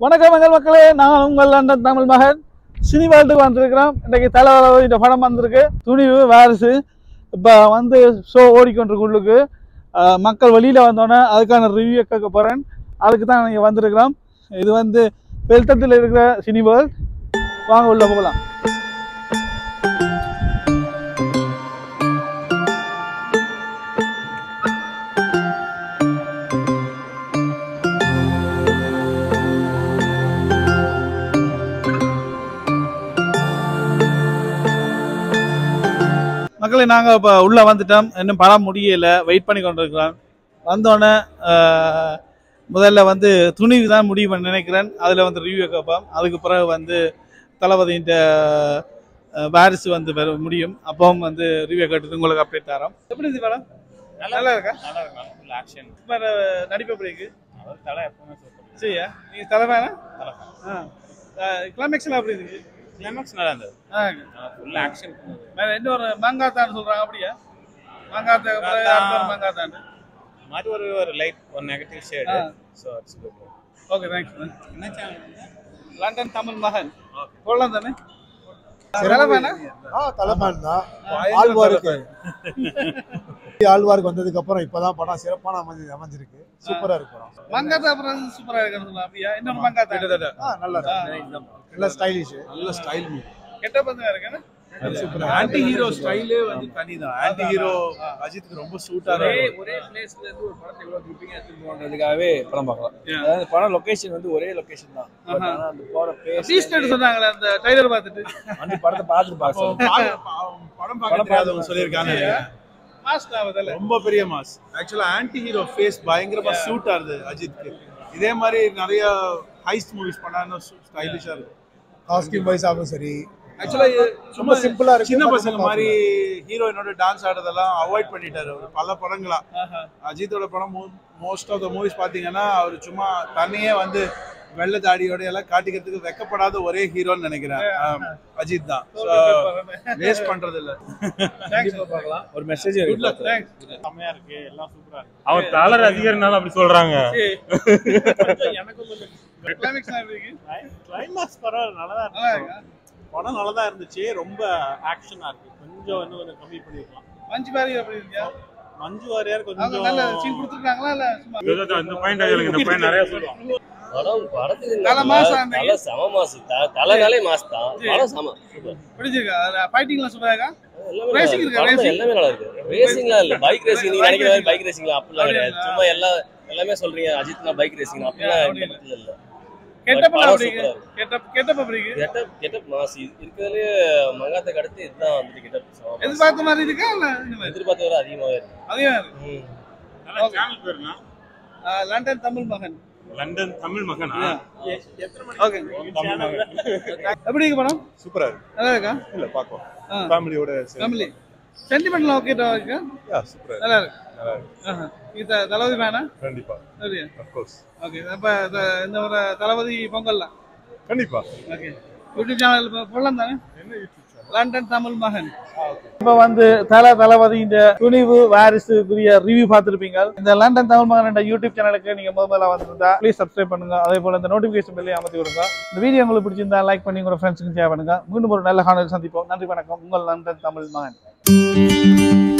வணக்கம் எங்கள் மக்களே நான் உங்கள் லண்டன் தமிழ் மகன் சினி வேர்ல்டுக்கு வந்திருக்கிறோம் இன்றைக்கு தலைவர இந்த படம் வந்திருக்கு துணிவு வாரிசு இப்போ வந்து ஷோ ஓடிக்கொண்டிருக்கு உள்ளுக்கு அஹ், மக்கள் வெளியில் வந்தோடனே அதுக்கான ரிவ்யூ கேட்க போகிறேன் அதுக்கு தான் நீங்கள் வந்திருக்கிறோம் இது வந்து வெல்டத்தில் இருக்கிற சினி வேர்ல்ட் வாங்க உள்ள போகலாம் மக்களே நாங்கள் இப்போ உள்ளே வந்துட்டோம் இன்னும் படம் முடியலை வெயிட் பண்ணி கொண்டிருக்கிறோம் வந்தோடனே அஹ், முதல்ல வந்து துணிவு தான் முடிவு பண்ண நினைக்கிறேன் அதில் வந்து ரிவ்யூ கேட்போம் அதுக்கு பிறகு வந்து தளபதியின் வாரிசு வந்து பெற முடியும் அப்பவும் வந்து ரிவ்யூ கேட்டு உங்களுக்கு அப்டேட் தரோம் எப்படி இருந்துச்சு படம் நல்லா இருக்கா நல்லா இருக்கும் ஃபுல் ஆக்ஷன் சூப்பர் நடிப்பு எப்படி இருக்கு அவர் தலை எப்பவுமே சூப்பர் சரியா நீ தலைமைனா தலை கிளைமேக்ஸ்லாம் எப்படி இருக்கு கிளைமேக்ஸ் நல்லா இருந்தது ஆ ஃபுல் ஆக்ஷன் வேற என்ன ஒரு மாங்காத்தான் சொல்றாங்க அப்படியா மாங்காத்த மாங்காத்தா. மாங்காத்தான் மாதிரி ஒரு ஒரு லைட் ஒரு நெகட்டிவ் ஷேடு ஆ. So it's good okay thanks என்ன சேனல் லண்டன் தமிழ் மகன் கொள்ளம் தானே தலைமைனா ஆ தலைமைன் தான் ஆழ்வாருக்கு ஆழ்வாருக்கு வந்ததுக்கு அப்புறம் இப்பதான் படம் சிறப்பான அமைஞ்சு அமைஞ்சிருக்கு சூப்பரா இருக்கு படம் மங்காத்தா அப்புறம் சூப்பரா இருக்குன்னு சொல்லலாம் அப்படியா இன்னொரு மங்காத்தா ஆ நல்லா இருக்கு நல்ல ஸ்டைலிஷ் நல்ல ஸ்டைல் மூவி கெட்ட பந்தம் இருக்குன்னு சூப்பரா ஆன்டி ஹீரோ ஸ்டைலே வந்து தனிதான் ஆன்டி ஹீரோ அஜித்துக்கு ரொம்ப சூட்டா ஒரே இருக்கும் ஒரே பிளேஸ்ல இருந்து ஒரு படத்தை எவ்வளவு கிரிப்பிங்கா எடுத்துட்டு போனதுக்காகவே படம் பார்க்கலாம் அதாவது படம் லொகேஷன் வந்து ஒரே லொகேஷன் தான் But ஆஹா. ஆனா அந்த போற பேஸ் டீஸ்டர் சொன்னாங்களே அந்த டைலர் பார்த்துட்டு அந்த படத்தை பார்த்துட்டு அப்போ பார்க்க பா- பா- படம் பார்க்க தெரியாதவங்க சொல்லியிருக்காங்க நினைக்கிறேன். மாஸ்ட் ஆகுதுல்ல ரொம்ப பெரிய மாஸ் ஆக்சுவலா ஆன்டி ஹீரோ ஃபேஸ் பயங்கரமா சூட் ஆகுது அஜித்க்கு இதே மாதிரி நிறைய ஹைஸ்ட் மூவிஸ் பண்ணா இன்னும் ஸ்டைலிஷா இருக்கும் காஸ்டியூம் வைஸ் ஆகும் சரி ஆக்சுவலா ரொம்ப சிம்பிளா இருக்கு சின்ன but பசங்க ரொம்ப மாதிரி ஹீரோயினோட டான்ஸ் ஆடுறதெல்லாம் அவாய்ட் பண்ணிட்டாரு அவர் பல படங்களா ஆஹா. அஜித்தோட படம் மோஸ்ட் ஆஃப் த மூவிஸ் பாத்தீங்கன்னா அவர் சும்மா தன்னையே வந்து வெள்ள தாடியோட எல்லாம் காட்டிக்கிறதுக்கு வெக்கப்படாத ஒரே ஹீரோன்னு நினைக்கிறேன் ஆம், அஜித் தான் வேஸ்ட் பண்றது இல்ல பார்க்கலாம் ஒரு மெசேஜ் இருக்கு தேங்க்ஸ் செம்மையா இருக்கு எல்லாம் சூப்பரா இருக்கு அவர் டாலர் அதிகாரினால அப்படி சொல்றாங்க எனக்கும் கொஞ்சம் கிளைமேக்ஸ் எப்படி இருக்கு கிளைமாக்ஸ் பரவாயில்ல நல்லா தான் நல்லா இருக்கு இருக்கா படம் நல்லா தான் இருந்துச்சு ரொம்ப ஆக்ஷனா இருக்கு கொஞ்சம் இன்னும் கொஞ்சம் கம்மி பண்ணிருக்கலாம் மஞ்சு பாரி எப்படி இருக்கியா மஞ்சு வாரியார் அவங்க நல்ல கொஞ்சம் சீன் கொடுத்துருக்காங்களா இல்ல சும்மா இந்த பாயிண்ட் எனக்கு இந்த பாயிண்ட் நிறைய சொல்லுவாங்க படம் படத்துக்கு தல நல்ல- மாசம் அந்த தல செம மாசு த- தலைனாலே மாசு தான் சரி. படம் செம சூப்பர் பிடிச்சிருக்கா அதுல ஃபைட்டிங்லாம் சூப்பரா இருக்கா எல்லாமே Racing நல்லா இருக்கா, இருக்கு. படம் racing? எல்லாமே நல்லா இருக்கு ரேசிங்லாம் இல்ல பைக் ரேசிங் நீங்க Bike நினைக்கிற மாதிரி racing. பைக் ரேசிங்லாம் அப்படிலாம் கிடையாது அப்படியா? சும்மா எல்லா எல்லாமே சொல்றீங்க அஜித்னா பைக் ரேசிங் அப்படிலாம் அப்படி இந்த இல்ல. படத்துல இல்ல கெட்டப்பெல்லாம் படம் எப்படி சூப்பரா இருக்கு கெட்டப் கெட்டப் எப்படி இருக்கு கெட்டப் கெட்டப் மாசு இருக்கிறதுலயே மங்காத்துக்கு அடுத்து இதுதான் வந்துட்டு கெட்டப் எதிர்பார்த்த மாதிரி இருக்கா இல்ல இந்த மாதிரி எதிர்பார்த்த விட அதிகமாவே இருக்கு அதே மாதிரி ம். சேனல் பேருனா ஆ, லண்டன் தமிழ் மகன் லண்டன் தமிழ் மகனா ஓகே எப்படி இருக்கு படம் சூப்பரா இருக்கு நல்லா இருக்கா இல்ல பாக்கலாம் ஆ. ஃபேமிலியோட ஃபேமிலி சென்டிமெண்ட்லாம் ஓகே இருக்கா சூப்பரா நல்லா இருக்கு நல்லா இருக்கு ஆஹா. இது த- தளபதி வேணா கண்டிப்பா சரியா of course ஓகே அப்ப த- இந்த ஒரு தளபதி பொங்கல்லாம் கண்டிப்பா ஓகே யூடியூப் சேனல் போடலாம் தானே லண்டன் தமிழ் மகன் இப்போ வந்து தல தளபதியின் துணிவு வாரிசுக்குரிய ரிவ்யூ பார்த்துருப்பீங்க இந்த லண்டன் தமிழ் மகன் என்ற யூடியூப் சேனலுக்கு நீங்க முதல்ல வந்திருந்தா ப்ளீஸ் சப்ஸ்கிரைப் பண்ணுங்க அதே போல இந்த நோட்டிஃபிகேஷன் பெல்லை அமர்த்தி விடுங்க இந்த வீடியோ உங்களுக்கு பிடிச்சிருந்தா லைக் பண்ணி உங்க ஃப்ரெண்ட்ஸுக்கு ஷேர் பண்ணுங்க மீண்டும் ஒரு நல்ல காணொலி சந்திப்போம் நன்றி வணக்கம் உங்கள் லண்டன் தமிழ் மகன்